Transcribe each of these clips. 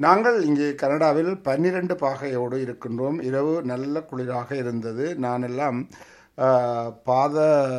நாங்கள் இங்கே கனடாவில் பன்னிரண்டு பாகையோடு இருக்கின்றோம் இரவு நல்ல குளிராக இருந்தது நானெல்லாம் ஆ, பாத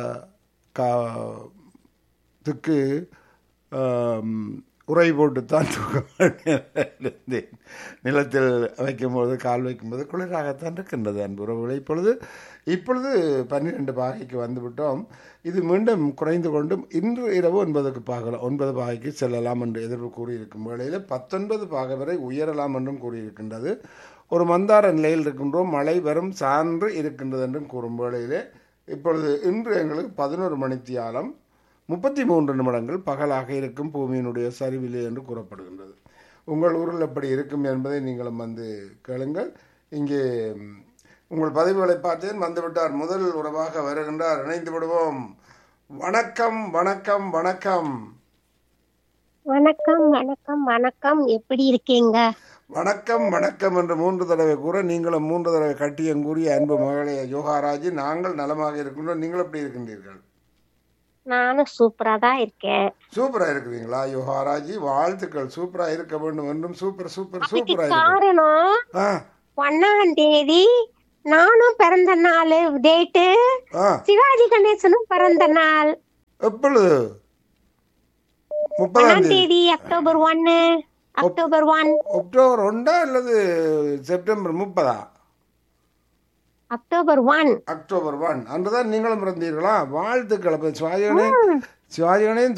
காத்துக்கு ஆம், உறை போட்டுத்தான் தூக்க இருந்தேன் நிலத்தில் வைக்கும்போது கால் வைக்கும்போது குளிராகத்தான் இருக்கின்றது அன்புறவுகளை இப்பொழுது இப்பொழுது பன்னிரெண்டு பாகைக்கு வந்துவிட்டோம் இது மீண்டும் குறைந்து கொண்டும் இன்று இரவு ஒன்பதுக்கு பாகலாம் ஒன்பது பாகைக்கு செல்லலாம் என்று எதிர்ப்பு கூறியிருக்கும் வேளையில் பத்தொன்பது பாகை வரை உயரலாம் என்றும் கூறியிருக்கின்றது ஒரு மந்தார நிலையில் இருக்கின்றோம் மழை வரும் சான்று இருக்கின்றது என்றும் கூறும் வேளையிலே இப்பொழுது இன்று எங்களுக்கு பதினோரு மணித்தியாலம் முப்பத்தி மூன்று நிமிடங்கள் பகலாக இருக்கும் பூமியினுடைய சரிவில்லை என்று கூறப்படுகின்றது உங்கள் ஊரில் எப்படி இருக்கும் என்பதை நீங்களும் வந்து கேளுங்கள் இங்கே ம், உங்கள் பதிவுகளை பார்த்தேன் வந்துவிட்டார் முதல் உறவாக வருகின்றார் இணைந்து விடுவோம் வணக்கம் வணக்கம் வணக்கம் வணக்கம் வணக்கம் வணக்கம் எப்படி இருக்கீங்க வணக்கம் வணக்கம் என்று மூன்று தடவை கூற நீங்களும் மூன்று தடவை கட்டியம் கூறிய அன்பு மகளே யோகாராஜி நாங்கள் நலமாக இருக்கின்றோம் நீங்கள் எப்படி இருக்கின்றீர்கள் நானும் சூப்பரா தான் இருக்கேன் சூப்பரா இருக்கிறீங்களா யோகாராஜி வாழ்த்துக்கள் சூப்பரா இருக்க வேண்டும் என்றும் சூப்பர் சூப்பர் அதுக்கு சூப்பரா இருக்கு காரணம் ஆ ஒன்னாம் தேதி நானும் பிறந்த நாள் டேட்டு ஆ சிவாஜி கணேசனும் பிறந்த நாள் எப்பொழுது முப்பதாம் ஒன்னாம் தேதி தேதி அக்டோபர் ஒன்னு அக்டோபர் ஒன் அக்டோபர் ஒன்றா அல்லது செப்டம்பர் முப்பதா அக்டோபர் ஒன் அக்டோபர் ஒன் அன்றுதான் நீங்களும் பிறந்தீர்களா வாழ்த்துக்கள் அப்ப சிவாஜிகனே சிவாஜிகனே